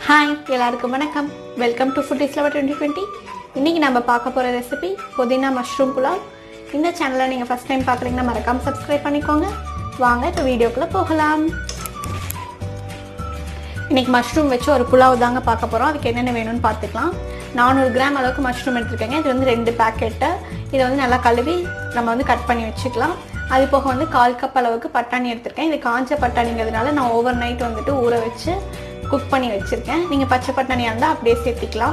hi எல்லாருக்கும் வணக்கம் welcome to food இஸ்லவா டுவெண்ட்டி டுவெண்ட்டி இன்றைக்கி நம்ம பார்க்க போகிற ரெசிபி புதினா மஷ்ரூம் புலாவ் இந்த சேனலை நீங்கள் ஃபஸ்ட் டைம் பார்க்குறீங்கன்னா மறக்காமல் சப்ஸ்கிரைப் பண்ணிக்கோங்க வாங்க இப்போ வீடியோக்குள்ளே போகலாம் இன்றைக்கி மஷ்ரூம் வச்சு ஒரு புலாவ் தாங்க பார்க்க போகிறோம் அதுக்கு என்னென்ன வேணும்னு பார்த்துக்கலாம் நானூறு கிராம் அளவுக்கு மஷ்ரூம் எடுத்துருக்கேங்க இது வந்து ரெண்டு பேக்கெட்டு இதை வந்து நல்லா கழுவி நம்ம வந்து கட் பண்ணி வச்சுக்கலாம் அது போக வந்து கால் கப் அளவுக்கு பட்டாணி எடுத்திருக்கேன் இது காஞ்ச பட்டாணிங்கிறதுனால நான் ஓவர் நைட் வந்துட்டு ஊற வச்சு குக் பண்ணி வச்சுருக்கேன் நீங்கள் பச்சை பட்டாணியாக இருந்தால் அப்படியே சேர்த்திக்கலாம்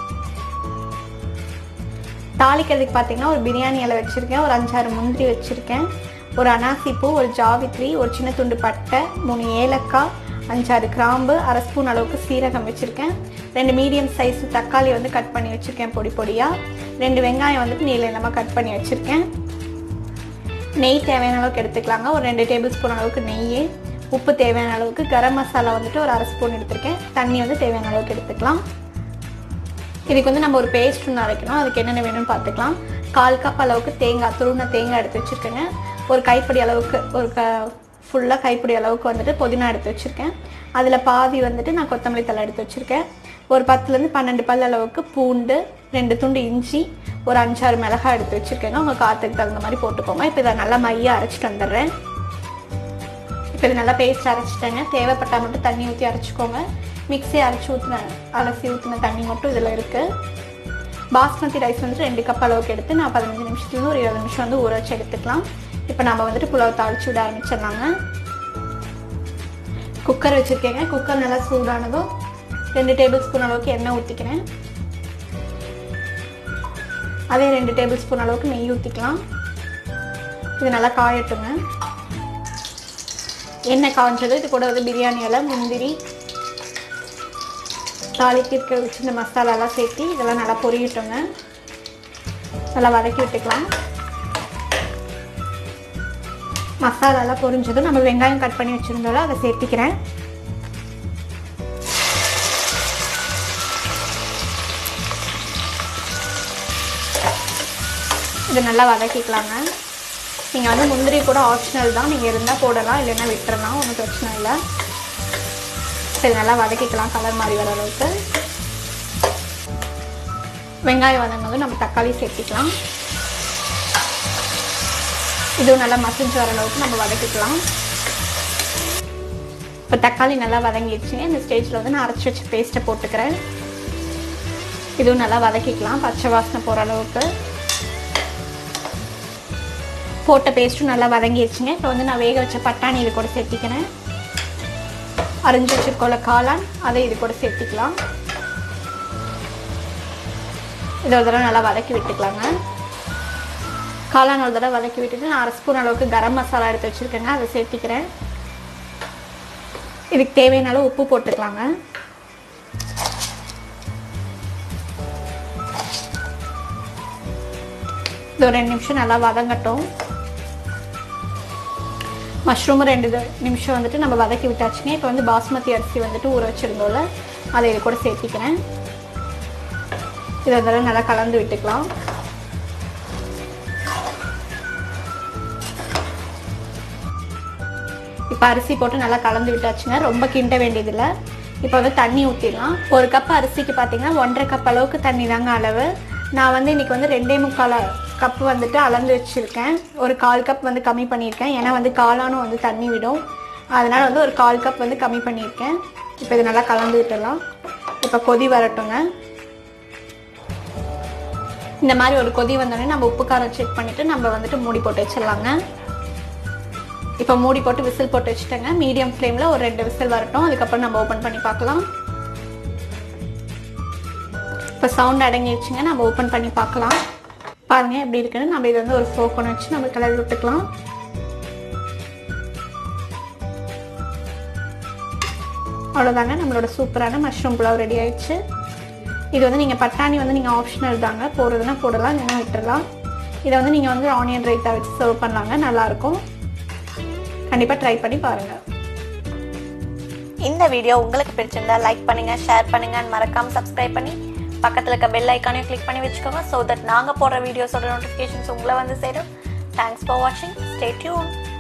தாளிக்கிறதுக்கு பார்த்தீங்கன்னா ஒரு பிரியாணி இலை வச்சுருக்கேன் ஒரு அஞ்சாறு முந்திரி வச்சுருக்கேன் ஒரு அனாசி பூ ஒரு ஜாவித்ரி ஒரு சின்ன துண்டு பட்டை மூணு ஏலக்காய் அஞ்சாறு கிராம்பு அரை ஸ்பூன் அளவுக்கு சீரகம் வச்சுருக்கேன் ரெண்டு மீடியம் சைஸ் தக்காளி வந்து கட் பண்ணி வச்சுருக்கேன் பொடி பொடியாக ரெண்டு வெங்காயம் வந்துட்டு நீல இல்லாமல் கட் பண்ணி வச்சுருக்கேன் நெய் தேவையான அளவுக்கு எடுத்துக்கலாங்க ஒரு ரெண்டு டேபிள் ஸ்பூன் அளவுக்கு நெய் உப்பு தேவையான அளவுக்கு கரம் மசாலா வந்துட்டு ஒரு அரை ஸ்பூன் எடுத்திருக்கேன் தண்ணி வந்து தேவையான அளவுக்கு எடுத்துக்கலாம் இதுக்கு வந்து நம்ம ஒரு பேஸ்ட் ஒன்று அரைக்கணும் அதுக்கு என்னென்ன வேணும்னு பார்த்துக்கலாம் கால் கப் அளவுக்கு தேங்காய் துருவின தேங்காய் எடுத்து வச்சுருக்கேங்க ஒரு கைப்பிடி அளவுக்கு ஒரு க ஃபுல்லாக கைப்பிடி அளவுக்கு வந்துட்டு புதினா எடுத்து வச்சுருக்கேன் அதில் பாதி வந்துட்டு நான் கொத்தமல்லி தலை எடுத்து வச்சுருக்கேன் ஒரு பத்துலேருந்து பன்னெண்டு பல் அளவுக்கு பூண்டு ரெண்டு துண்டு இஞ்சி ஒரு அஞ்சாறு மிளகாய் எடுத்து வச்சுருக்கேங்க உங்கள் காற்றுக்கு தகுந்த மாதிரி போட்டுக்கோங்க இப்போ இதை நல்லா மையாக அரைச்சிட்டு வந்துடுறேன் இப்போ இது நல்லா பேஸ்ட் அரைச்சிட்டேங்க தேவைப்பட்டால் மட்டும் தண்ணி ஊற்றி அரைச்சிக்கோங்க மிக்ஸி அரைச்சி ஊற்றின அலசி ஊற்றின தண்ணி மட்டும் இதில் இருக்குது பாஸ்மதி ரைஸ் வந்துட்டு ரெண்டு கப் அளவுக்கு எடுத்து நான் பதினஞ்சு நிமிஷத்துலேருந்து ஒரு இருபது நிமிஷம் வந்து ஊற வச்சு எடுத்துக்கலாம் இப்போ நம்ம வந்துட்டு புலாவ் தாளிச்சு விட ஆரம்பிச்சிடலாங்க குக்கர் வச்சுருக்கேங்க குக்கர் நல்லா சூடானதும் ரெண்டு டேபிள் ஸ்பூன் அளவுக்கு எண்ணெய் ஊற்றிக்கிறேன் அதே ரெண்டு டேபிள் ஸ்பூன் அளவுக்கு நெய் ஊற்றிக்கலாம் இது நல்லா காயட்டுங்க எண்ணெய் காய்ஞ்சது இது கூட வந்து பிரியாணி இலை முந்திரி தாளிக்கு சின்ன மசாலாலாம் சேர்த்து இதெல்லாம் நல்லா பொரியட்டுங்க நல்லா வதக்கி விட்டுக்கலாம் மசாலாலாம் பொரிஞ்சதும் நம்ம வெங்காயம் கட் பண்ணி வச்சுருந்தோம்ல அதை சேர்த்திக்கிறேன் இதை நல்லா வதக்கிக்கலாங்க நீங்கள் வந்து முந்திரி கூட ஆப்ஷனல் தான் நீங்கள் இருந்தால் போடலாம் இல்லைன்னா விட்டுறலாம் ஒன்றும் பிரச்சனை இல்லை சரி நல்லா வதக்கிக்கலாம் கலர் மாதிரி வர அளவுக்கு வெங்காயம் வதங்கும் நம்ம தக்காளி சேர்த்திக்கலாம் இதுவும் நல்லா மசிஞ்சு வர அளவுக்கு நம்ம வதக்கிக்கலாம் இப்போ தக்காளி நல்லா வதங்கிடுச்சுங்க இந்த ஸ்டேஜில் வந்து நான் அரைச்சி வச்ச பேஸ்ட்டை போட்டுக்கிறேன் இதுவும் நல்லா வதக்கிக்கலாம் பச்சை வாசனை போகிற அளவுக்கு போட்ட பேஸ்ட்டும் நல்லா வதங்கிடுச்சுங்க இப்போ வந்து நான் வேக வச்ச பட்டாணி இது கூட சேர்த்திக்கிறேன் அரிஞ்சு வச்சிருக்கோம்ல காளான் அதை இது கூட சேர்த்திக்கலாம் இதை ஒரு தடவை நல்லா வதக்கி விட்டுக்கலாங்க காளான் ஒரு தடவை வதக்கி விட்டுட்டு நான் அரை ஸ்பூன் அளவுக்கு கரம் மசாலா எடுத்து வச்சுருக்கேங்க அதை சேர்த்திக்கிறேன் இதுக்கு தேவையான அளவு உப்பு போட்டுக்கலாங்க இது ஒரு ரெண்டு நிமிஷம் நல்லா வதங்கட்டும் மஷ்ரூம் ரெண்டு நிமிஷம் வந்துட்டு நம்ம வதக்கி விட்டாச்சுங்க இப்போ வந்து பாஸ்மதி அரிசி வந்துட்டு ஊற வச்சுருந்தோம்ல அதை இது கூட சேர்த்திக்கிறேன் இதை தடவை நல்லா கலந்து விட்டுக்கலாம் இப்போ அரிசி போட்டு நல்லா கலந்து விட்டாச்சுங்க ரொம்ப கிண்ட வேண்டியதில்லை இப்போ வந்து தண்ணி ஊற்றிடலாம் ஒரு கப் அரிசிக்கு பார்த்தீங்கன்னா ஒன்றரை கப் அளவுக்கு தண்ணி தாங்க அளவு நான் வந்து இன்றைக்கி வந்து ரெண்டே முக்கால் கப் வந்துட்டு அளந்து வச்சுருக்கேன் ஒரு கால் கப் வந்து கம்மி பண்ணியிருக்கேன் ஏன்னா வந்து காளானும் வந்து தண்ணி விடும் அதனால் வந்து ஒரு கால் கப் வந்து கம்மி பண்ணியிருக்கேன் இப்போ இது நல்லா கலந்து விட்டுடலாம் இப்போ கொதி வரட்டுங்க இந்த மாதிரி ஒரு கொதி வந்தோடனே நம்ம உப்பு காரம் செக் பண்ணிவிட்டு நம்ம வந்துட்டு மூடி போட்டு வச்சிடலாங்க இப்போ மூடி போட்டு விசில் போட்டு வச்சுட்டேங்க மீடியம் ஃப்ளேமில் ஒரு ரெண்டு விசில் வரட்டும் அதுக்கப்புறம் நம்ம ஓப்பன் பண்ணி பார்க்கலாம் இப்போ சவுண்ட் அடங்கிடுச்சுங்க நம்ம ஓப்பன் பண்ணி பார்க்கலாம் பாருங்கள் எப்படி இருக்குன்னு நம்ம இதை வந்து ஒரு ஃபோக்கன் வச்சு நம்ம கிளறி விட்டுக்கலாம் அவ்வளோதாங்க நம்மளோட சூப்பரான மஷ்ரூம் புலாவ் ரெடி ஆயிடுச்சு இது வந்து நீங்கள் பட்டாணி வந்து நீங்கள் ஆப்ஷனல் தாங்க போடுறதுனா போடலாம் இல்லைன்னா விட்டுடலாம் இதை வந்து நீங்கள் வந்து ஆனியன் ரைத்தா வச்சு சர்வ் பண்ணலாங்க நல்லாயிருக்கும் கண்டிப்பாக ட்ரை பண்ணி பாருங்கள் இந்த வீடியோ உங்களுக்கு பிடிச்சிருந்தா லைக் பண்ணுங்க ஷேர் பண்ணுங்க and மறக்காம சப்ஸ்கிரைப் பண்ணி பக்கத்துல இருக்க பெல் ஐக்கானையும் கிளிக் பண்ணி வச்சுக்கோங்க ஸோ தட் நாங்க போடுற வீடியோஸோட நோட்டிஃபிகேஷன்ஸ் உங்களை வந்து சேரும் தேங்க்ஸ் ஃபார் வாட்சிங் ஸ்டே டியூன்